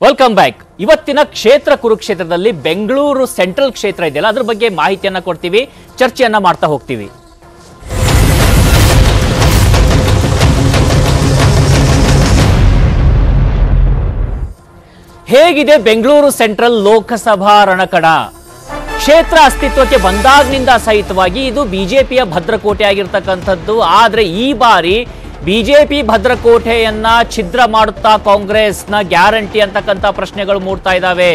Welcome back ಇವತ್ತಿನ ಕ್ಷೇತ್ರ ಕುರುಕ್ಷೇತ್ರದಲ್ಲಿ ಬೆಂಗಳೂರು ಸೆಂಟ್ರಲ್ ಕ್ಷೇತ್ರ ಇದೆಯಲ್ಲ ಅದ್ರ ಬಗ್ಗೆ ಮಾಹಿತಿಯನ್ನ ಕೊಡ್ತೀವಿ ಚರ್ಚೆಯನ್ನ ಮಾಡ್ತಾ ಹೋಗ್ತೀವಿ ಹೇಗಿದೆ ಬೆಂಗಳೂರು ಸೆಂಟ್ರಲ್ ಲೋಕಸಭಾ ರಣಕಣ ಕ್ಷೇತ್ರ ಅಸ್ತಿತ್ವಕ್ಕೆ ಬಂದಾಗ್ನಿಂದ ಸಹಿತವಾಗಿ ಇದು ಬಿಜೆಪಿಯ ಭದ್ರಕೋಟೆ ಆಗಿರ್ತಕ್ಕಂಥದ್ದು ಆದ್ರೆ ಈ ಬಾರಿ ಬಿಜೆಪಿ ಭದ್ರಕೋಟೆಯನ್ನ ಛಿದ್ರ ಮಾಡುತ್ತಾ ಕಾಂಗ್ರೆಸ್ನ ಗ್ಯಾರಂಟಿ ಅಂತಕ್ಕಂಥ ಪ್ರಶ್ನೆಗಳು ಮೂಡ್ತಾ ಇದ್ದಾವೆ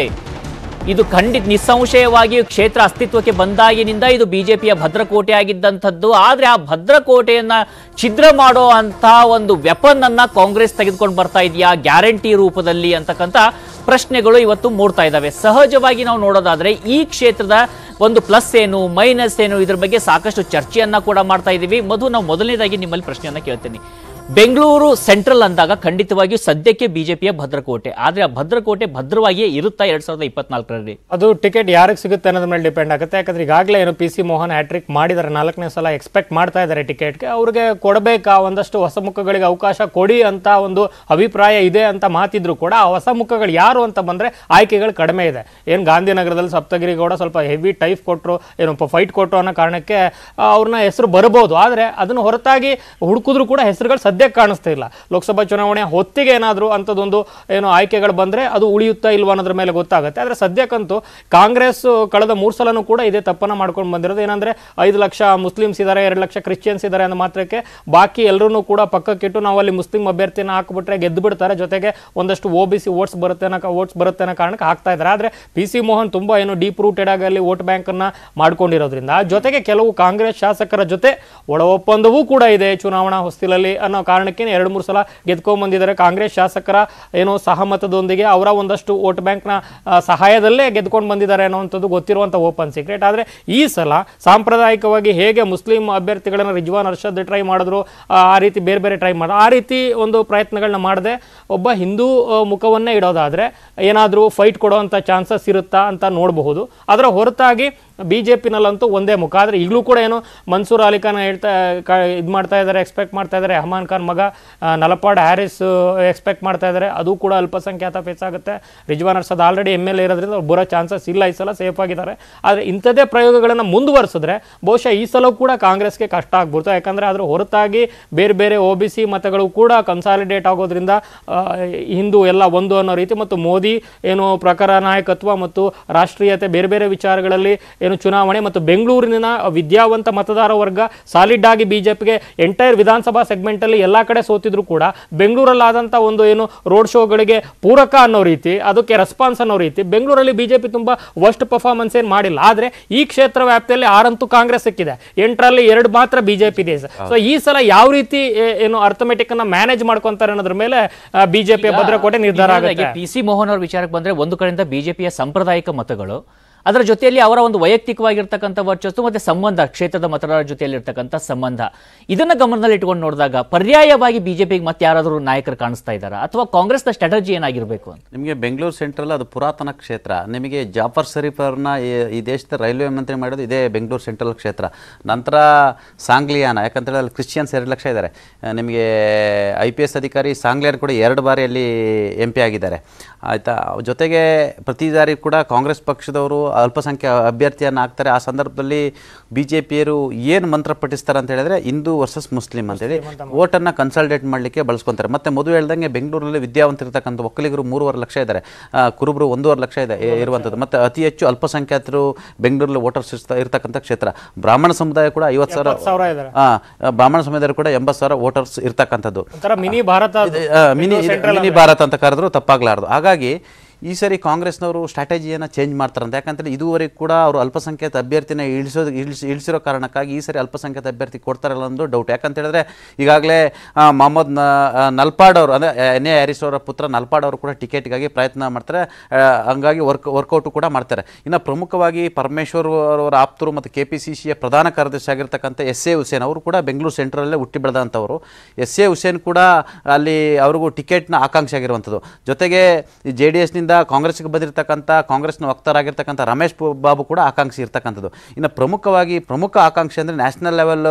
ಇದು ಖಂಡಿತ ನಿಸ್ಸಂಶಯವಾಗಿ ಕ್ಷೇತ್ರ ಅಸ್ತಿತ್ವಕ್ಕೆ ಬಂದಾಗಿನಿಂದ ಇದು ಬಿಜೆಪಿಯ ಭದ್ರಕೋಟೆ ಆಗಿದ್ದಂಥದ್ದು ಆದ್ರೆ ಆ ಭದ್ರಕೋಟೆಯನ್ನ ಛಿದ್ರ ಮಾಡೋ ಅಂತ ಒಂದು ವೆಪನ್ ಅನ್ನ ಕಾಂಗ್ರೆಸ್ ತೆಗೆದುಕೊಂಡು ಬರ್ತಾ ಇದೆಯಾ ಗ್ಯಾರಂಟಿ ರೂಪದಲ್ಲಿ ಅಂತಕ್ಕಂಥ ಪ್ರಶ್ನೆಗಳು ಇವತ್ತು ಮೂಡ್ತಾ ಇದ್ದಾವೆ ಸಹಜವಾಗಿ ನಾವು ನೋಡೋದಾದ್ರೆ ಈ ಕ್ಷೇತ್ರದ ಒಂದು ಪ್ಲಸ್ ಏನು ಮೈನಸ್ ಏನು ಇದ್ರ ಬಗ್ಗೆ ಸಾಕಷ್ಟು ಚರ್ಚೆಯನ್ನ ಕೂಡ ಮಾಡ್ತಾ ಇದ್ದೀವಿ ಮಧು ನಾವು ಮೊದಲನೇದಾಗಿ ನಿಮ್ಮಲ್ಲಿ ಪ್ರಶ್ನೆಯನ್ನ ಕೇಳ್ತೀನಿ ಬೆಂಗಳೂರು ಸೆಂಟ್ರಲ್ ಅಂದಾಗ ಖಂಡಿತವಾಗಿಯೂ ಸದ್ಯಕ್ಕೆ ಬಿಜೆಪಿಯ ಭದ್ರಕೋಟೆ ಆದ್ರೆ ಆ ಭದ್ರಕೋಟೆ ಭದ್ರವಾಗಿಯೇ ಇರುತ್ತಾ ಎರಡ್ ಸಾವಿರದ ಇಪ್ಪತ್ನಾಲ್ಕರಲ್ಲಿ ಅದು ಟಿಕೆಟ್ ಯಾರಿಗೆ ಸಿಗುತ್ತೆ ಅನ್ನೋದ್ರ ಮೇಲೆ ಡಿಪೆಂಡ್ ಆಗುತ್ತೆ ಯಾಕಂದ್ರೆ ಈಗಾಗಲೇ ಏನು ಪಿ ಸಿ ಮೋಹನ್ ಹ್ಯಾಟ್ರಿಕ್ ಮಾಡಿದ್ದಾರೆ ನಾಲ್ಕನೇ ಸಲ ಎಕ್ಸ್ಪೆಕ್ಟ್ ಮಾಡ್ತಾ ಇದ್ದಾರೆ ಟಿಕೆಟ್ಗೆ ಅವ್ರಿಗೆ ಕೊಡಬೇಕಾ ಒಂದಷ್ಟು ಹೊಸ ಮುಖಗಳಿಗೆ ಅವಕಾಶ ಕೊಡಿ ಅಂತ ಒಂದು ಅಭಿಪ್ರಾಯ ಇದೆ ಅಂತ ಮಾತಿದ್ರು ಕೂಡ ಆ ಹೊಸ ಮುಖಗಳು ಯಾರು ಅಂತ ಬಂದ್ರೆ ಆಯ್ಕೆಗಳು ಕಡಿಮೆ ಇದೆ ಏನು ಗಾಂಧಿನಗರದಲ್ಲಿ ಸಪ್ತಗಿರಿ ಗೌಡ ಸ್ವಲ್ಪ ಹೆವಿ ಟೈಫ್ ಕೊಟ್ಟರು ಏನು ಫೈಟ್ ಕೊಟ್ಟರು ಅನ್ನೋ ಕಾರಣಕ್ಕೆ ಆ, ಅವ್ರನ್ನ ಹೆಸರು ಬರಬಹುದು ಆದರೆ ಅದನ್ನು ಹೊರತಾಗಿ ಹುಡುಕಿದ್ರು ಕೂಡ ಹೆಸರುಗಳು ಸದ್ಯಕ್ಕೆ ಕಾಣಿಸ್ತಾ ಇಲ್ಲ ಲೋಕಸಭಾ ಚುನಾವಣೆ ಹೊತ್ತಿಗೆ ಏನಾದರೂ ಅಂಥದ್ದೊಂದು ಏನು ಆಯ್ಕೆಗಳು ಬಂದರೆ ಅದು ಉಳಿಯುತ್ತಾ ಇಲ್ವಾ ಅನ್ನೋದ್ರ ಮೇಲೆ ಗೊತ್ತಾಗುತ್ತೆ ಆದರೆ ಸದ್ಯಕ್ಕಂತೂ ಕಾಂಗ್ರೆಸ್ ಕಳೆದ ಮೂರು ಸಲನೂ ಕೂಡ ಇದೇ ತಪ್ಪನ್ನು ಮಾಡ್ಕೊಂಡು ಬಂದಿರೋದು ಏನಂದರೆ ಐದು ಲಕ್ಷ ಮುಸ್ಲಿಮ್ಸ್ ಇದ್ದಾರೆ ಎರಡು ಲಕ್ಷ ಕ್ರಿಶ್ಚಿಯನ್ಸ್ ಇದ್ದಾರೆ ಅನ್ನೋ ಮಾತ್ರಕ್ಕೆ ಬಾಕಿ ಎಲ್ಲರೂ ಕೂಡ ಪಕ್ಕಕ್ಕಿಟ್ಟು ನಾವು ಅಲ್ಲಿ ಮುಸ್ಲಿಂ ಅಭ್ಯರ್ಥಿನ ಹಾಕ್ಬಿಟ್ರೆ ಗೆದ್ದು ಬಿಡ್ತಾರೆ ಜೊತೆಗೆ ಒಂದಷ್ಟು ಒ ಬಿ ಸಿ ವೋಟ್ಸ್ ಬರುತ್ತೆ ಅನ್ನೋ ವೋಟ್ಸ್ ಬರುತ್ತೆ ಅನ್ನೋ ಕಾರಣಕ್ಕೆ ಹಾಕ್ತಾ ಇದ್ದಾರೆ ಆದರೆ ಪಿ ಸಿ ಮೋಹನ್ ತುಂಬ ಏನು ಡೀಪ್ ರೂಟೆಡ್ ಆಗಿ ಅಲ್ಲಿ ವೋಟ್ ಬ್ಯಾಂಕನ್ನು ಮಾಡ್ಕೊಂಡಿರೋದ್ರಿಂದ ಜೊತೆಗೆ ಕೆಲವು ಕಾಂಗ್ರೆಸ್ ಶಾಸಕರ ಜೊತೆ ಒಳ ಒಪ್ಪಂದವೂ ಕೂಡ ಇದೆ ಚುನಾವಣಾ ಹೊಸ್ತಿಲಲ್ಲಿ ಅನ್ನೋ ಕಾರಣಕ್ಕೆ ಎರಡು ಮೂರು ಸಲ ಗೆದ್ಕೊಂಡ್ಬಂದಿದ್ದಾರೆ ಕಾಂಗ್ರೆಸ್ ಶಾಸಕರ ಏನೋ ಸಹಮತದೊಂದಿಗೆ ಅವರ ಒಂದಷ್ಟು ವೋಟ್ ಬ್ಯಾಂಕ್ನ ಆ, ಸಹಾಯದಲ್ಲೇ ಗೆದ್ಕೊಂಡು ಬಂದಿದ್ದಾರೆ ಅನ್ನೋವಂಥದ್ದು ಗೊತ್ತಿರುವಂಥ ಓಪನ್ ಸೀಕ್ರೆಟ್ ಆದರೆ ಈ ಸಲ ಸಾಂಪ್ರದಾಯಿಕವಾಗಿ ಹೇಗೆ ಮುಸ್ಲಿಂ ಅಭ್ಯರ್ಥಿಗಳನ್ನು ರಿಜ್ವಾನ್ ಅರ್ಷದ್ ಟ್ರೈ ಮಾಡಿದ್ರು ಆ ಆ ರೀತಿ ಬೇರೆ ಬೇರೆ ಟ್ರೈ ಮಾಡಿದ್ರು ಆ ರೀತಿ ಒಂದು ಪ್ರಯತ್ನಗಳನ್ನ ಮಾಡದೆ ಒಬ್ಬ ಹಿಂದೂ ಆ, ಮುಖವನ್ನೇ ಇಡೋದಾದರೆ ಏನಾದರೂ ಫೈಟ್ ಕೊಡೋವಂಥ ಚಾನ್ಸಸ್ ಇರುತ್ತಾ ಅಂತ ನೋಡಬಹುದು ಅದರ ಹೊರತಾಗಿ ಬಿ ಜೆ ಪಿನಲ್ಲಂತೂ ಒಂದೇ ಮುಖ ಆದರೆ ಈಗಲೂ ಕೂಡ ಏನು ಮನ್ಸೂರ್ ಅಲಿ ಖಾನ್ ಹೇಳ್ತಾ ಇದು ಮಾಡ್ತಾ ಇದ್ದಾರೆ ಎಕ್ಸ್ಪೆಕ್ಟ್ ಮಾಡ್ತಾ ಇದ್ದಾರೆ ರೆಹಮಾನ್ ಖಾನ್ ಮಗ ಆ, ನಲಪಾಡ್ ಹ್ಯಾರಿಸ್ ಎಕ್ಸ್ಪೆಕ್ಟ್ ಮಾಡ್ತಾ ಇದ್ದಾರೆ ಅದು ಕೂಡ ಅಲ್ಪಸಂಖ್ಯಾತ ಫೇಸ್ ಆಗುತ್ತೆ Rizwan Arshad already M L A ಇರೋದ್ರಿಂದ ಅವ್ರು ಬರೋ ಚಾನ್ಸಸ್ ಇಲ್ಲ ಈ ಸಲ ಸೇಫ್ ಆಗಿದ್ದಾರೆ ಆದರೆ ಇಂಥದ್ದೇ ಪ್ರಯೋಗಗಳನ್ನು ಮುಂದುವರಿಸಿದ್ರೆ ಬಹುಶಃ ಈ ಸಲ ಕೂಡ ಕಾಂಗ್ರೆಸ್ಗೆ ಕಷ್ಟ ಆಗ್ಬಿಡ್ತು ಯಾಕಂದರೆ ಅದ್ರ ಹೊರತಾಗಿ ಬೇರೆ ಬೇರೆ ಒ ಬಿ ಸಿ ಮತಗಳು ಕೂಡ ಕನ್ಸಾಲಿಡೇಟ್ ಆಗೋದ್ರಿಂದ ಆ, ಹಿಂದೂ ಎಲ್ಲ ಒಂದು ಅನ್ನೋ ರೀತಿ ಮತ್ತು ಮೋದಿ ಏನು ಪ್ರಖರ ನಾಯಕತ್ವ ಮತ್ತು ರಾಷ್ಟ್ರೀಯತೆ ಬೇರೆ ಬೇರೆ ವಿಚಾರಗಳಲ್ಲಿ ಏನು ಚುನಾವಣೆ ಮತ್ತು ಬೆಂಗಳೂರಿನ ವಿದ್ಯಾವಂತ ಮತದಾರ ವರ್ಗ ಸಾಲಿಡ್ ಆಗಿ ಬಿಜೆಪಿಗೆ ಎಂಟೈರ್ ವಿಧಾನಸಭಾ ಸೆಗ್ಮೆಂಟಲ್ಲಿ ಎಲ್ಲ ಕಡೆ ಸೋತಿದ್ರು ಕೂಡ ಬೆಂಗಳೂರಲ್ಲಾದಂಥ ಒಂದು ಏನು ರೋಡ್ ಶೋಗಳಿಗೆ ಪೂರಕ ಅನ್ನೋ ರೀತಿ ಅದಕ್ಕೆ ರೆಸ್ಪಾನ್ಸ್ ಅನ್ನೋ ರೀತಿ ಬೆಂಗಳೂರಲ್ಲಿ ಬಿಜೆಪಿ ತುಂಬಾ ವರ್ಸ್ಟ್ ಪರ್ಫಾರ್ಮೆನ್ಸ್ ಏನು ಮಾಡಿಲ್ಲ ಆದರೆ ಈ ಕ್ಷೇತ್ರ ವ್ಯಾಪ್ತಿಯಲ್ಲಿ ಆರಂತೂ ಕಾಂಗ್ರೆಸ್ ಸಿಕ್ಕಿದೆ ಎಂಟರಲ್ಲಿ ಎರಡು ಮಾತ್ರ ಬಿಜೆಪಿ ಇದೆ ಸೊ ಈ ಸಲ ಯಾವ ರೀತಿ ಏ- ಏನು ಅರ್ಥಮೆಟಿಕ್ ಅನ್ನ ಮ್ಯಾನೇಜ್ ಮಾಡ್ಕೊಂತಾರೆ ಅನ್ನೋದ್ರ ಮೇಲೆ ಬಿಜೆಪಿಯ ಭದ್ರಕೋಟೆ ನಿರ್ಧಾರ ಆಗುತ್ತೆ ಪಿ ಸಿ ಮೋಹನ್ ಅವ್ರ ವಿಚಾರಕ್ಕೆ ಬಂದ್ರೆ ಒಂದು ಕಡೆಯಿಂದ ಬಿಜೆಪಿಯ ಸಾಂಪ್ರದಾಯಿಕ ಮತಗಳು ಅದರ ಜೊತೆಯಲ್ಲಿ ಅವರ ಒಂದು ವೈಯಕ್ತಿಕವಾಗಿರ್ತಕ್ಕಂಥ ವರ್ಚಸ್ಸು ಮತ್ತೆ ಸಂಬಂಧ ಕ್ಷೇತ್ರದ ಮತದಾರರ ಜೊತೆಯಲ್ಲಿ ಇರ್ತಕ್ಕಂಥ ಸಂಬಂಧ ಇದನ್ನ ಗಮನದಲ್ಲಿ ಇಟ್ಕೊಂಡು ನೋಡಿದಾಗ ಪರ್ಯಾಯವಾಗಿ ಬಿಜೆಪಿಗೆ ಮತ್ತೆ ಯಾರಾದರೂ ನಾಯಕರು ಕಾಣಿಸ್ತಾ ಇದ್ದಾರಾ ಅಥವಾ ಕಾಂಗ್ರೆಸ್ನ ಸ್ಟ್ರಾಟಜಿ ಏನಾಗಿರ್ಬೇಕು ಅಂತ ನಿಮಗೆ ಬೆಂಗಳೂರು ಸೆಂಟ್ರಲ್ ಅದು ಪುರಾತನ ಕ್ಷೇತ್ರ ನಿಮಗೆ ಜಾಫರ್ ಶರೀಫ್ ಅವ್ರನ್ನ ಈ- ಈ ದೇಶದ ರೈಲ್ವೆ ಮಂತ್ರಿ ಮಾಡೋದು ಇದೇ ಬೆಂಗಳೂರು ಸೆಂಟ್ರಲ್ ಕ್ಷೇತ್ರ ನಂತರ ಸಾಂಗ್ಲಿಯಾನ ಯಾಕಂತೇಳಿ ಅಲ್ಲಿ ಕ್ರಿಶ್ಚಿಯನ್ಸ್ ಎರಡು ಲಕ್ಷ ಇದ್ದಾರೆ ಆ, ನಿಮಗೆ ಐ ಪಿ ಎಸ್ ಅಧಿಕಾರಿ ಸಾಂಗ್ಲಿಯಾನ್ ಕೂಡ ಎರಡು ಬಾರಿ ಅಲ್ಲಿ ಎಂ ಪಿ ಆಗಿದ್ದಾರೆ ಆಯಿತಾ ಜೊತೆಗೆ ಪ್ರತಿ ಬಾರಿ ಕೂಡ ಕಾಂಗ್ರೆಸ್ ಪಕ್ಷದವರು ಅಲ್ಪಸಂಖ್ಯಾ ಅಭ್ಯರ್ಥಿಯನ್ನು ಹಾಕ್ತಾರೆ ಆ ಸಂದರ್ಭದಲ್ಲಿ ಬಿ ಜೆ ಪಿಯರು ಏನು ಮಂತ್ರ ಪಠಿಸ್ತಾರೆ ಅಂತ ಹೇಳಿದ್ರೆ ಹಿಂದೂ ವರ್ಸಸ್ ಮುಸ್ಲಿಂ ಅಂತೇಳಿ ಓಟನ್ನು ಕನ್ಸಲ್ಟೇಟ್ ಮಾಡಲಿಕ್ಕೆ ಬಳಸ್ಕೊತಾರೆ ಮತ್ತೆ ಮದುವೆ ಹೇಳ್ದಂಗೆ ಬೆಂಗಳೂರಲ್ಲಿ ವಿದ್ಯಾವಂತರಿರ್ತಕ್ಕಂಥ ಒಕ್ಕಲಿಗರು ಮೂರುವರೆ ಲಕ್ಷ ಇದ್ದಾರೆ ಆ, ಕುರುಬರು ಒಂದೂವರೆ ಲಕ್ಷ ಇದೆ ಇ- ಇರುವಂಥದ್ದು ಮತ್ತು ಅತಿ ಹೆಚ್ಚು ಅಲ್ಪಸಂಖ್ಯಾತರು ಬೆಂಗಳೂರಲ್ಲಿ ವೋಟರ್ಸ್ ಇರ್ತಕ್ಕಂಥ ಕ್ಷೇತ್ರ ಬ್ರಾಹ್ಮಣ ಸಮುದಾಯ ಕೂಡ ಐವತ್ತು ಸಾವಿರ ಸಾವಿರ ಇದ್ದಾರೆ ಆ, ಬ್ರಾಹ್ಮಣ ಸಮುದಾಯರು ಕೂಡ ಎಂಬತ್ತು ಸಾವಿರ ವೋಟರ್ಸ್ ಇರ್ತಕ್ಕಂಥದ್ದು ಒಂಥರ ಮಿನಿ ಭಾರತ ಅದು. ಆ, ಮಿನಿ ಮಿನಿ ಭಾರತ ಅಂತ ಕರೆದ್ರು ತಪ್ಪಾಗ್ಲಾರ್ದು ಹಾಗಾಗಿ ಈ ಸರಿ ಕಾಂಗ್ರೆಸ್ನವರು ಸ್ಟ್ರಾಟಜಿಯನ್ನು ಚೇಂಜ್ ಮಾಡ್ತಾರಂತ ಯಾಕಂತೇಳಿ ಇದುವರೆಗೂ ಕೂಡ ಅವರು ಅಲ್ಪಸಂಖ್ಯಾತ ಅಭ್ಯರ್ಥಿನ ಇಳಿಸೋದು ಇಳಿಸಿ ಇಳಿಸಿರೋ ಕಾರಣಕ್ಕಾಗಿ ಈ ಸರಿ ಅಲ್ಪಸಂಖ್ಯಾತ ಅಭ್ಯರ್ಥಿ ಕೊಡ್ತಾರಲ್ಲ ಒಂದು ಡೌಟ್ ಯಾಕಂತ ಹೇಳಿದ್ರೆ ಈಗಾಗಲೇ ಮೊಹಮ್ಮದ್ ನ- ಆ, ನಲ್ಪಾಡ್ ಅವರು ಅಂದರೆ ಎನ್ ಎ ಹ್ಯಾರಿಸ್ ಅವರ ಪುತ್ರ ನಲ್ಪಾಡ್ ಅವರು ಕೂಡ ಟಿಕೆಟ್ಗಾಗಿ ಪ್ರಯತ್ನ ಮಾಡ್ತಾರೆ ಆ, ಹಂಗಾಗಿ ವರ್ಕ್ ವರ್ಕೌಟು ಕೂಡ ಮಾಡ್ತಾರೆ ಇನ್ನು ಪ್ರಮುಖವಾಗಿ ಪರಮೇಶ್ವರ್ ಅವರ ಆಪ್ತರು ಮತ್ತು ಕೆ ಪಿ ಸಿ ಸಿಯ ಪ್ರಧಾನ ಕಾರ್ಯದರ್ಶಿ ಆಗಿರ್ತಕ್ಕಂಥ ಎಸ್ ಎ ಹುಸೇನ್ ಅವರು ಕೂಡ ಬೆಂಗಳೂರು ಸೆಂಟ್ರಲ್ಲೇ ಹುಟ್ಟಿ ಬೆಳೆದಂಥವರು ಎಸ್ ಎ ಹುಸೇನ್ ಕೂಡ ಅಲ್ಲಿ ಅವ್ರಿಗೂ ಟಿಕೆಟ್ನ ಆಕಾಂಕ್ಷೆ ಆಗಿರುವಂಥದ್ದು ಜೊತೆಗೆ ಜೆ ಡಿ ಎಸ್ನಿಂದ ಕಡೆಯಿಂದ ಕಾಂಗ್ರೆಸ್ಗೆ ಬಂದಿರತಕ್ಕಂಥ ಕಾಂಗ್ರೆಸ್ನ ವಕ್ತಾರಾಗಿರ್ತಕ್ಕಂಥ ರಮೇಶ್ ಪು- ಬಾಬು ಕೂಡ ಆಕಾಂಕ್ಷಿ ಇರ್ತಕ್ಕಂಥದ್ದು ಇನ್ನು ಪ್ರಮುಖವಾಗಿ ಪ್ರಮುಖ ಆಕಾಂಕ್ಷಿ ಅಂದರೆ ನ್ಯಾಷನಲ್ ಲೆವೆಲ್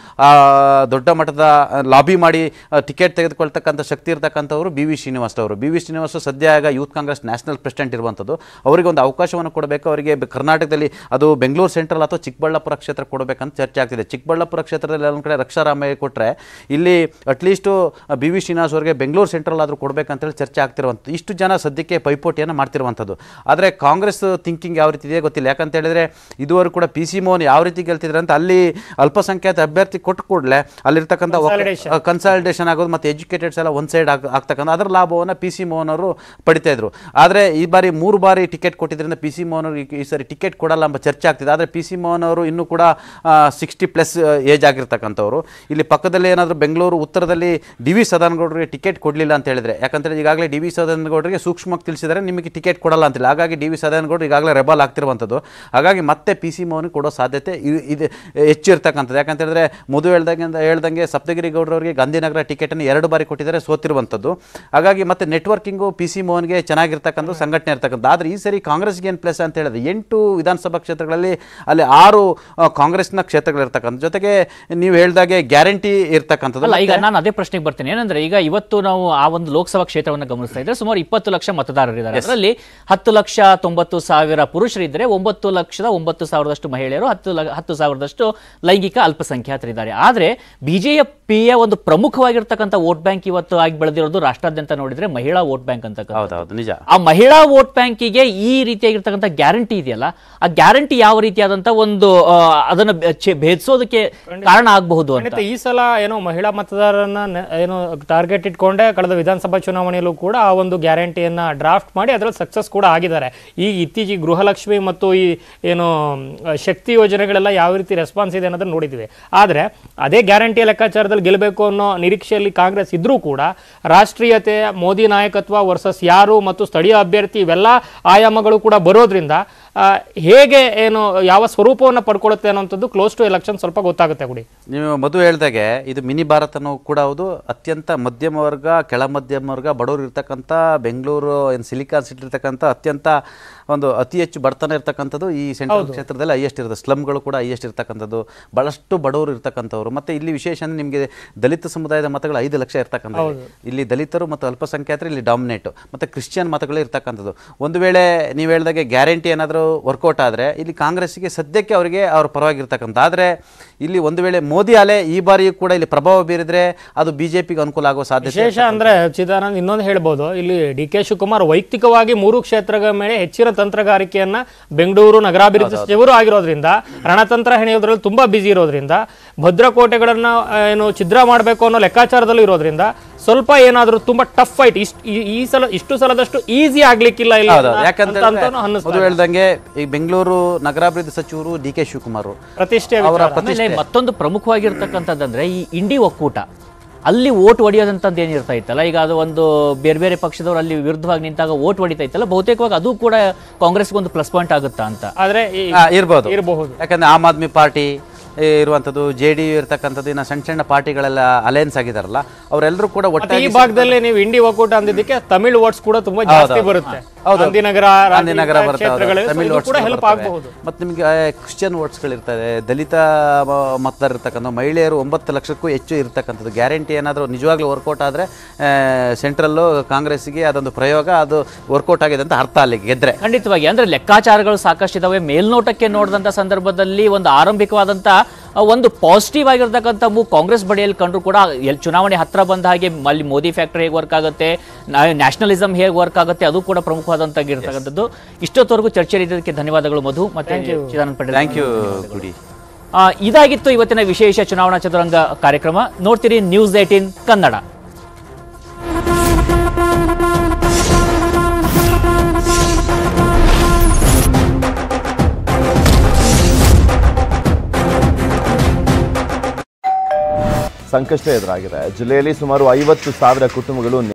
ದೊಡ್ಡ ಮಟ್ಟದ ಲಾಬಿ ಮಾಡಿ ಟಿಕೆಟ್ ತೆಗೆದುಕೊಳ್ತಕ್ಕಂಥ ಶಕ್ತಿ ಇರ್ತಕ್ಕಂಥವ್ರು ಬಿ ವಿ ಶ್ರೀನಿವಾಸ್ ಅವರು ಬಿ ವಿ ಶ್ರೀನಿವಾಸ್ ಸದ್ಯ ಈಗ ಯೂತ್ ಕಾಂಗ್ರೆಸ್ ನ್ಯಾಷನಲ್ ಪ್ರೆಸಿಡೆಂಟ್ ಇರುವಂಥದ್ದು ಅವರಿಗೆ ಒಂದು ಅವಕಾಶವನ್ನು ಕೊಡಬೇಕು ಅವರಿಗೆ ಬೆ- ಕರ್ನಾಟಕದಲ್ಲಿ ಅದು ಬೆಂಗಳೂರು ಸೆಂಟ್ರಲ್ ಅಥವಾ ಚಿಕ್ಕಬಳ್ಳಾಪುರ ಕ್ಷೇತ್ರ ಕೊಡಬೇಕಂತ ಚರ್ಚೆ ಆಗ್ತಿದೆ ಚಿಕ್ಕಬಳ್ಳಾಪುರ ಕ್ಷೇತ್ರದಲ್ಲಿ ಒಂದು ಕಡೆ ರಕ್ಷಾರಾಮಯ್ಯ ಕೊಟ್ಟರೆ ಇಲ್ಲಿ ಅಟ್ಲೀಸ್ಟು ಬಿ ವಿ ಶ್ರೀನಿವಾಸ್ ಅವರಿಗೆ ಬೆಂಗಳೂರು ಸೆಂಟ್ರಲ್ ಆದರೂ ಕೊಡಬೇಕಂತೇಳಿ ಚರ್ಚೆ ಆಗ್ತಿರುವಂಥದ್ದು ಇಷ್ಟು ಜನ ಸದ್ಯಕ್ಕೆ ಪೈಪೋಟಿಯನ್ನು ಮಾಡ್ತಿರುವಂಥದ್ದು ಆದರೆ ಕಾಂಗ್ರೆಸ್ ಥಿಂಕಿಂಗ್ ಯಾವ ರೀತಿ ಇದೆ ಗೊತ್ತಿಲ್ಲ ಯಾಕಂತ ಹೇಳಿದ್ರೆ ಇದುವರೆಗೂ ಕೂಡ ಪಿ ಸಿ ಮೋಹನ್ ಯಾವ ರೀತಿ ಗೆಲ್ತಿದ್ರೆ ಅಂತ ಅಲ್ಲಿ ಅಲ್ಪಸಂಖ್ಯಾತ ಅಭ್ಯರ್ಥಿ ಕೊಟ್ಟು ಕೂಡಲೇ ಅಲ್ಲಿರ್ತಕ್ಕಂಥ ಕನ್ಸಾಲಿಡೇಷನ್ ಆಗೋದು ಮತ್ತು ಎಜುಕೇಟೆಡ್ಸ್ ಎಲ್ಲ ಒಂದು ಸೈಡ್ ಆಗ್ ಆಗ್ತಕ್ಕಂಥ ಅದರ ಲಾಭವನ್ನು ಪಿ ಸಿ ಮೋಹನ್ ಅವರು ಪಡಿತಾ ಇದ್ರು ಆದರೆ ಈ ಬಾರಿ ಮೂರು ಬಾರಿ ಟಿಕೆಟ್ ಕೊಟ್ಟಿದ್ದರಿಂದ ಪಿ ಸಿ ಮೋಹನ್ ಅವರು ಈ- ಈ ಸರಿ ಟಿಕೆಟ್ ಕೊಡಲ್ಲ ಎಂಬ ಚರ್ಚೆ ಆಗ್ತಿದೆ ಆದರೆ ಪಿ ಸಿ ಮೋಹನ್ ಅವರು ಇನ್ನೂ ಕೂಡ ಸಿಕ್ಸ್ಟಿ ಪ್ಲಸ್ ಏಜ್ ಆಗಿರ್ತಕ್ಕಂಥವ್ರು ಇಲ್ಲಿ ಪಕ್ಕದಲ್ಲಿ ಏನಾದರೂ ಬೆಂಗಳೂರು ಉತ್ತರದಲ್ಲಿ ಡಿ ವಿ ಸದಾನಗೌಡರಿಗೆ ಟಿಕೆಟ್ ಕೊಡಲಿಲ್ಲ ಅಂತ ಹೇಳಿದ್ರೆ ಯಾಕಂತೇಳಿ ಈಗಾಗಲೇ ಡಿ ವಿ ಸದಾನಗೌಡರಿಗೆ ಸೂಕ್ಷ್ಮವಾಗಿ ತಿಳಿಸಿದರೆ ನಿಮಗೆ ಟಿಕೆಟ್ ಕೊಡಲ್ಲ ಅಂತಿಲ್ಲ ಹಾಗಾಗಿ ಡಿ ವಿ ಸದಾನಗೌಡರು ಈಗಾಗಲೇ ರೆಬಲ್ ಆಗ್ತಿರುವಂಥದ್ದು ಹಾಗಾಗಿ ಮತ್ತೆ ಪಿ ಸಿ ಮೋಹನ್ ಕೊಡೋ ಸಾಧ್ಯತೆ ಇ- ಇದೆ ಹೆಚ್ಚು ಇರ್ತಕ್ಕಂಥದ್ದು ಯಾಕಂತ ಹೇಳಿದ್ರೆ ಮಧು ಹೇಳ್ದಂಗೆ ಹೇಳ್ದಂಗೆ ಸಪ್ತಗಿರಿ ಗೌಡರವರಿಗೆ ಗಾಂಧಿನಗರ ಟಿಕೆಟನ್ನು ಎರಡು ಬಾರಿ ಕೊಟ್ಟಿದ್ದಾರೆ ಸೋತಿರುವಂಥದ್ದು ಹಾಗಾಗಿ ಮತ್ತೆ ನೆಟ್ವರ್ಕಿಂಗು ಪಿ ಸಿ ಮೋಹನ್ಗೆ ಚೆನ್ನಾಗಿರ್ತಕ್ಕಂಥ ಸಂಘಟನೆ ಇರ್ತಕ್ಕಂಥ ಆದರೆ ಈ ಸರಿ ಕಾಂಗ್ರೆಸ್ಗೆ ಏನು ಪ್ಲಸ್ ಅಂತ ಹೇಳಿದ್ರೆ ಎಂಟು ವಿಧಾನಸಭಾ ಕ್ಷೇತ್ರಗಳಲ್ಲಿ ಅಲ್ಲಿ ಆರು ಆ, ಕಾಂಗ್ರೆಸ್ನ ಕ್ಷೇತ್ರಗಳಿರ್ತಕ್ಕಂಥ ಜೊತೆಗೆ ನೀವು ಹೇಳ್ದಾಗೆ ಗ್ಯಾರಂಟಿ ಇರ್ತಕ್ಕಂಥದ್ದು ಅಲ್ಲ ಈಗ ನಾನು ಅದೇ ಪ್ರಶ್ನೆಗೆ ಬರ್ತೀನಿ ಏನಂದ್ರೆ ಈಗ ಇವತ್ತು ನಾವು ಆ ಒಂದು ಲೋಕಸಭಾ ಕ್ಷೇತ್ರವನ್ನು ಗಮನಿಸ್ತಾ ಇದ್ರೆ ಸುಮಾರು ಇಪ್ಪತ್ತು ಲಕ್ಷ ಮತದಾರರಿದ್ದಾರೆ ಅದರಲ್ಲಿ ಹತ್ತು ಲಕ್ಷ ತೊಂಬತ್ತು ಸಾವಿರ ಪುರುಷರಿದ್ದರೆ ಒಂಬತ್ತು ಲಕ್ಷದ ಒಂಬತ್ತು ಸಾವಿರದಷ್ಟು ಮಹಿಳೆಯರು ಹತ್ತು ಲ- ಹತ್ತು ಸಾವಿರದಷ್ಟು ಲೈಂಗಿಕ ಅಲ್ಪಸಂಖ್ಯಾತರಿದ್ದಾರೆ ಆದರೆ ಬಿಜೆಪಿಯ ಒಂದು ಪ್ರಮುಖವಾಗಿರ್ತಕ್ಕಂಥ ವೋಟ್ ಬ್ಯಾಂಕ್ ಇವತ್ತು ಆಗಿ ಬೆಳೆದಿರೋದು ರಾಷ್ಟ್ರಾದ್ಯಂತ ನೋಡಿದ್ರೆ ಮಹಿಳಾ ವೋಟ್ ಬ್ಯಾಂಕ್ ಅಂತ ಹೌದೌದು ನಿಜ ಆ ಮಹಿಳಾ ವೋಟ್ ಬ್ಯಾಂಕಿಗೆ ಈ ರೀತಿಯಾಗಿರ್ತಕ್ಕಂಥ ಗ್ಯಾರಂಟಿ ಇದೆಯಲ್ಲ ಆ ಗ್ಯಾರಂಟಿ ಯಾವ ರೀತಿಯಾದಂತ ಒಂದು ಆ, ಅದನ್ನ ಬೆ- ಚೆ- ಭೇದಿಸೋದಕ್ಕೆ ಕಾರಣ ಆಗಬಹುದು ಅಂತ ಖಂಡಿತ ಈ ಸಲ ಏನೋ ಮಹಿಳಾ ಮತದಾರರನ್ನ ನೆ- ಏನು ಟಾರ್ಗೆಟ್ ಇಟ್ಕೊಂಡೆ ಕಳೆದ ವಿಧಾನಸಭಾ ಚುನಾವಣೆಯಲ್ಲೂ ಕೂಡ ಆ ಒಂದು ಗ್ಯಾರಂಟಿಯನ್ನ ಡ್ರಾಫ್ಟ್ ಮಾಡಿ ಅದರಲ್ಲಿ ಸಕ್ಸಸ್ ಕೂಡ ಆಗಿದ್ದಾರೆ ಈಗ ಇತ್ತೀಚೆಗೆ ಗೃಹಲಕ್ಷ್ಮಿ ಮತ್ತು ಈ ಏನು ಮ್, ಶಕ್ತಿ ಯೋಜನೆಗಳೆಲ್ಲ ಯಾವ ರೀತಿ ರೆಸ್ಪಾನ್ಸ್ ಇದೆ ಅನ್ನೋದನ್ನ ನೋಡಿದ್ವಿ ಆದರೆ ಅದೇ ಗ್ಯಾರಂಟಿಯ ಲೆಕ್ಕಾಚಾರದಲ್ಲಿ ಗೆಲ್ಲಬೇಕು ಅನ್ನೋ ನಿರೀಕ್ಷೆಯಲ್ಲಿ ಕಾಂಗ್ರೆಸ್ ಇದ್ರೂ ಕೂಡ ರಾಷ್ಟ್ರೀಯತೆ ಮೋದಿ ನಾಯಕತ್ವ ವರ್ಸಸ್ ಯಾರು ಮತ್ತು ಸ್ಥಳೀಯ ಅಭ್ಯರ್ಥಿ ಇವೆಲ್ಲ ಆಯಾಮಗಳು ಕೂಡ ಬರೋದ್ರಿಂದ ಆ, ಹೇಗೆ ಏನು ಯಾವ ಸ್ವರೂಪವನ್ನು ಪಡ್ಕೊಳ್ಳುತ್ತೆ ಅನ್ನೋಂಥದ್ದು ಕ್ಲೋಸ್ ಟು ಎಲೆಕ್ಷನ್ ಸ್ವಲ್ಪ ಗೊತ್ತಾಗುತ್ತೆ ಗುಡಿ ನೀವು ಮಧು ಹೇಳ್ದಾಗೆ ಇದು ಮಿನಿ ಭಾರತನೂ ಕೂಡ ಹೌದು ಅತ್ಯಂತ ಮಧ್ಯಮ ವರ್ಗ ಕೆಳ ಮಧ್ಯಮ ವರ್ಗ ಬಡವರು ಇರ್ತಕ್ಕಂಥ ಬೆಂಗಳೂರು ಏನು ಸಿಲಿಕಾನ್ ಸಿಟಿ ಇರ್ತಕ್ಕಂಥ ಅತ್ಯಂತ ಒಂದು ಅತಿ ಹೆಚ್ಚು ಬಡತನ ಇರ್ತಕ್ಕಂಥದ್ದು ಈ ಸೆಂಟ್ರಲ್ ಕ್ಷೇತ್ರದಲ್ಲಿ ಹೈಯೆಸ್ಟ್ ಇರುತ್ತೆ ಸ್ಲಮ್ಗಳು ಕೂಡ ಹೈಯೆಸ್ಟ್ ಇರ್ತಕ್ಕಂಥದ್ದು ಬಹಳಷ್ಟು ಬಡವರು ಇರ್ತಕ್ಕಂಥವ್ರು ಮತ್ತೆ ಇಲ್ಲಿ ವಿಶೇಷ ಅಂದ್ರೆ ನಿಮಗೆ ದಲಿತ ಸಮುದಾಯದ ಮತಗಳು ಐದು ಲಕ್ಷ ಇರ್ತಕ್ಕಂಥ ಇಲ್ಲಿ ದಲಿತರು ಮತ್ತು ಅಲ್ಪಸಂಖ್ಯಾತರು ಇಲ್ಲಿ ಡಾಮಿನೇಟು ಮತ್ತು ಕ್ರಿಶ್ಚಿಯನ್ ಮತಗಳು ಇರ್ತಕ್ಕಂಥದ್ದು ಒಂದು ವೇಳೆ ನೀವು ಹೇಳ್ದಾಗೆ ಗ್ಯಾರಂಟಿ ಏನಾದರೂ ವರ್ಕೌಟ್ ಆದರೆ ಇಲ್ಲಿ ಕಾಂಗ್ರೆಸ್ಸಿಗೆ ಸದ್ಯಕ್ಕೆ ಅವರಿಗೆ ಅವ್ರ ಪರವಾಗಿರ್ತಕ್ಕಂಥ ಆದರೆ ಇಲ್ಲಿ ಒಂದು ವೇಳೆ ಮೋದಿ ಅಲೆ ಈ ಬಾರಿಯೂ ಕೂಡ ಇಲ್ಲಿ ಪ್ರಭಾವ ಬೀರಿದ್ರೆ ಅದು ಬಿಜೆಪಿಗೆ ಅನುಕೂಲ ಆಗುವ ಸಾಧ್ಯತೆ ವಿಶೇಷ ಅಂದ್ರೆ ಚಿದಾನಂದ್ ಇನ್ನೊಂದು ಹೇಳ್ಬೋದು ಇಲ್ಲಿ ಡಿ ಕೆ ಶಿವಕುಮಾರ್ ವೈಯಕ್ತಿಕವಾಗಿ ಮೂರು ಕ್ಷೇತ್ರಗಳ ಮೇಲೆ ಹೆಚ್ಚಿನ ತಂತ್ರಗಾರಿಕೆಯನ್ನ ಬೆಂಗಳೂರು ನಗರಾಭಿವೃದ್ಧಿ ಸಚಿವರು ಆಗಿರೋದ್ರಿಂದ ರಣತಂತ್ರ ಹೆಣೆಯೋದ್ರಲ್ಲಿ ತುಂಬಾ ಬ್ಯುಸಿ ಇರೋದ್ರಿಂದ ಭದ್ರಕೋಟೆಗಳನ್ನ ಆ, ಏನು ಛಿದ್ರ ಮಾಡಬೇಕು ಅನ್ನೋ ಲೆಕ್ಕಾಚಾರದಲ್ಲೂ ಇರೋದ್ರಿಂದ ಸ್ವಲ್ಪ ಏನಾದ್ರೂ ತುಂಬಾ ಟಫ್ ಫೈಟ್ ಇಷ್ಟು ಈ ಸಲ ಇಷ್ಟು ಸಲದಷ್ಟು ಈಸಿ ಆಗ್ಲಿಕ್ಕಿಲ್ಲ ಇಲ್ಲ ಹೌದು ಅಂತ- ಯಾಕಂತ ಅಂತ ಅಂತಾನು ಅನ್ನಿಸ್ತಾ ಮೊದಲು ಹೇಳ್ದಂಗೆ ಈ ಬೆಂಗಳೂರು ನಗರಾಭಿವೃದ್ಧಿ ಸಚಿವರು ಡಿ ಕೆ ಶಿವಕುಮಾರ್ ಪ್ರತಿಷ್ಠೆ ಅವರ ಆಮೇಲೆ ಮತ್ತೊಂದು ಪ್ರಮುಖವಾಗಿರ್ತಕ್ಕಂಥದ್ದಂದ್ರೆ ಈ ಇಂಡಿ ಒಕ್ಕೂಟ ಅಲ್ಲಿ ಓಟ್ ಹೊಡೆಯೋದಂತದ್ದು ಏನಿರ್ತಾ ಇತ್ತಲ್ಲ ಈಗ ಅದು ಒಂದು ಬೇರೆ ಬೇರೆ ಪಕ್ಷದವರು ಅಲ್ಲಿ ವಿರುದ್ಧವಾಗಿ ನಿಂತಾಗ ಓಟ್ ಹೊಡಿತಾ ಇತ್ತಲ್ಲ ಬಹುತೇಕವಾಗಿ ಅದು ಕೂಡ ಕಾಂಗ್ರೆಸ್ಗೆ ಒಂದು ಪ್ಲಸ್ ಪಾಯಿಂಟ್ ಆಗುತ್ತಾ ಅಂತ ಆದ್ರೆ ಈ ಇರ್ಬೋದು ಇರಬಹುದು ಯಾಕಂದ್ರೆ ಆಮ್ ಆದ್ಮಿ ಪಾರ್ಟಿ ಇರುವಂಥದ್ದು ಜೆ ಡಿ ಯು ಇರ್ತಕ್ಕಂಥದ್ದು ಇನ್ನು ಸಣ್ಣ ಸಣ್ಣ ಪಾರ್ಟಿಗಳೆಲ್ಲ ಅಲಯನ್ಸ್ ಆಗಿದಾರಲ್ಲ ಅವರೆಲ್ಲರೂ ಕೂಡ ಮತ್ತೆ ಒಟ್ಟಾಗಿ ಈ ಭಾಗದಲ್ಲಿ ನೀವು ಇಂಡಿ ಒಕ್ಕೂಟ ಅಂದಿದ್ದಕ್ಕೆ ತಮಿಳ್ ವರ್ಡ್ಸ್ ಕೂಡ ತುಂಬಾ ಜಾಸ್ತಿ ಬರುತ್ತೆ ಹೌದು. ಗಾಂಧಿನಗರ ಗಾಂಧಿನಗರ ರಾಜೀವ್ ಬರ್ತದೆ, ಹೌದು. ಕ್ಷೇತ್ರಗಳಲ್ಲಿ ತಮಿಳ್ ಇದು votes ಕೂಡ ಗಳು ಹೆಲ್ಪ್ ಬರ್ತವೆ. ಆಗಬಹುದು ಮತ್ತು ನಿಮಗೆ ಕ್ರಿಶ್ಚಿಯನ್ ವೋಟ್ಸ್ಗಳಿರ್ತದೆ ದಲಿತ ಮ- ಮತದಾರ ಇರ್ತಕ್ಕಂಥ ಮಹಿಳೆಯರು ಒಂಬತ್ತು ಲಕ್ಷಕ್ಕೂ ಹೆಚ್ಚು ಇರ್ತಕ್ಕಂಥದ್ದು ಗ್ಯಾರಂಟಿ ಏನಾದರೂ ನಿಜವಾಗ್ಲೂ ವರ್ಕೌಟ್ ಆದರೆ ಸೆಂಟ್ರಲ್ಲು ಕಾಂಗ್ರೆಸ್ಸಿಗೆ ಅದೊಂದು ಪ್ರಯೋಗ ಅದು ವರ್ಕೌಟ್ ಆಗಿದೆ ಅಂತ ಅರ್ಥ ಅಲ್ಲಿಗೆ ಗೆದ್ರೆ ಖಂಡಿತವಾಗಿ ಅಂದ್ರೆ ಲೆಕ್ಕಾಚಾರಗಳು ಸಾಕಷ್ಟು ಇದಾವೆ ಮೇಲ್ನೋಟಕ್ಕೆ ನೋಡಿದಂತ ಸಂದರ್ಭದಲ್ಲಿ ಒಂದು ಆರಂಭಿಕವಾದಂತ ಆ, ಒಂದು ಪಾಸಿಟಿವ್ ಆಗಿರ್ತಕ್ಕಂಥ ಮೂವ್ ಕಾಂಗ್ರೆಸ್ ಬಡಿಯಲ್ಲಿ ಕಂಡ್ರು ಕೂಡ ಎಲ್ ಚುನಾವಣೆ ಹತ್ರ ಬಂದ ಹಾಗೆ ಅಲ್ಲಿ ಮೋದಿ ಫ್ಯಾಕ್ಟರ್ ಹೇಗೆ ವರ್ಕ್ ಆಗುತ್ತೆ ನ್ಯಾಷನಲಿಸಂ ಹೇಗೆ ವರ್ಕ್ ಆಗುತ್ತೆ ಅದು ಕೂಡ ಪ್ರಮುಖವಾದಂತಾಗಿರ್ತಕ್ಕಂಥದ್ದು ಇಷ್ಟೊತ್ತವರೆಗೂ ಚರ್ಚೆ ಇದ್ದಕ್ಕೆ ಧನ್ಯವಾದಗಳು ಮಧು ಮತ್ತೆ ಚಿದಾನಂದ ಪಟೇಲ್ ಥ್ಯಾಂಕ್ ಯು ಗುಡಿ ಆ, ಇದಾಗಿತ್ತು ಇವತ್ತಿನ ವಿಶೇಷ ಚುನಾವಣಾ ಚದುರಂಗ ಕಾರ್ಯಕ್ರಮ ನೋಡ್ತೀರಿ ನ್ಯೂಸ್ ಏಟೀನ್ ಕನ್ನಡ ಸಂಕಷ್ಟ ಎದುರಾಗಿದೆ ಜಿಲ್ಲೆಯಲ್ಲಿ ಸುಮಾರು ಐವತ್ತು ಸಾವಿರ ಕುಟುಂಬಗಳು